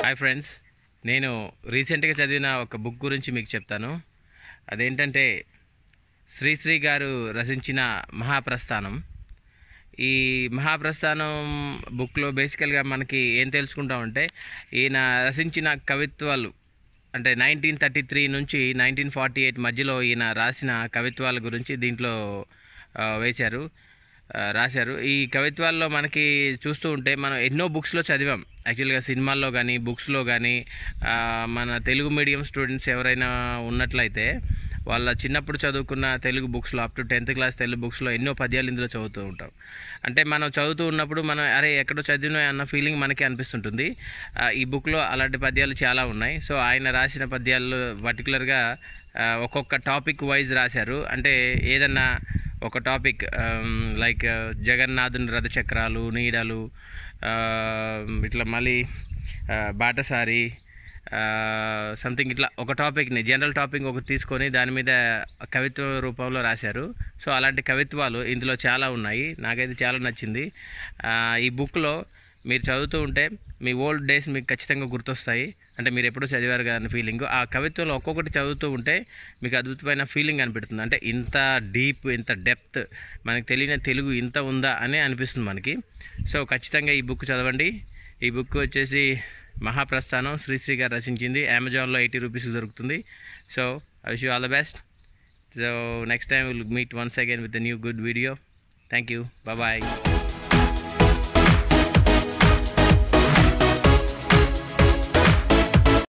hi friends నేను రీసెంట్గా చదివిన ఒక బుక్ గురించి మీకు చెప్తాను అదేంటంటే శ్రీశ్రీ గారు రచించిన మహాప్రస్థానం ఈ మహాప్రస్థానం బుక్లో బేసికల్గా మనకి ఏం తెలుసుకుంటామంటే ఈయన రచించిన కవిత్వాలు అంటే నైన్టీన్ థర్టీ త్రీ నుంచి నైన్టీన్ ఫార్టీ ఎయిట్ మధ్యలో ఈయన రాసిన కవిత్వాల గురించి దీంట్లో ఆ, వేశారు ఆ, రాశారు ఈ కవిత్వాల్లో మనకి చూస్తూ ఉంటే మనం ఎన్నో బుక్స్లో చదివాం యాక్చువల్గా సినిమాల్లో కానీ బుక్స్లో కానీ ఆ, మన తెలుగు మీడియం స్టూడెంట్స్ ఎవరైనా ఉన్నట్లయితే వాళ్ళ చిన్నప్పుడు చదువుకున్న తెలుగు బుక్స్లో up to tenth class Telugu బుక్స్లో ఎన్నో పద్యాలు ఇందులో చదువుతూ ఉంటాం అంటే మనం చదువుతూ ఉన్నప్పుడు మనం అరే ఎక్కడో చదివినా అన్న ఫీలింగ్ మనకి అనిపిస్తుంటుంది ఆ, ఈ బుక్లో అలాంటి పద్యాలు చాలా ఉన్నాయి సో ఆయన రాసిన పద్యాలు పర్టికులర్గా ఒక్కొక్క టాపిక్ వైజ్ రాశారు అంటే ఏదన్నా ఒక టాపిక్ లైక్ జగన్నాథుని రథచక్రాలు నీడలు ఆ, ఇట్లా మళ్ళీ ఆ, బాటసారి సంథింగ్ ఇట్లా ఒక టాపిక్ని జనరల్ టాపిక్ ఒకటి తీసుకొని దాని మీద కవిత్వ రూపంలో రాశారు సో అలాంటి కవిత్వాలు ఇందులో చాలా ఉన్నాయి నాకైతే చాలా నచ్చింది ఆ, ఈ బుక్లో మీరు చదువుతూ ఉంటే మీ ఓల్డ్ డేస్ మీకు ఖచ్చితంగా గుర్తొస్తాయి అంటే మీరు ఎప్పుడూ చదివారు కదా అన్న ఫీలింగ్ ఆ కవిత్వంలో ఒక్కొక్కటి చదువుతూ ఉంటే మీకు అద్భుతమైన ఫీలింగ్ అనిపెడుతుంది అంటే ఇంత డీప్ ఇంత డెప్త్ మనకు తెలియని తెలుగు ఇంత ఉందా అని అనిపిస్తుంది మనకి సో ఖచ్చితంగా ఈ బుక్ చదవండి ఈ బుక్ వచ్చేసి మహాప్రస్థానం శ్రీశ్రీ గారు రచించింది అమెజాన్లో ఎయిటీ రూపీస్ దొరుకుతుంది so I wish you all the best so next time will meet once again with new good video thank you bye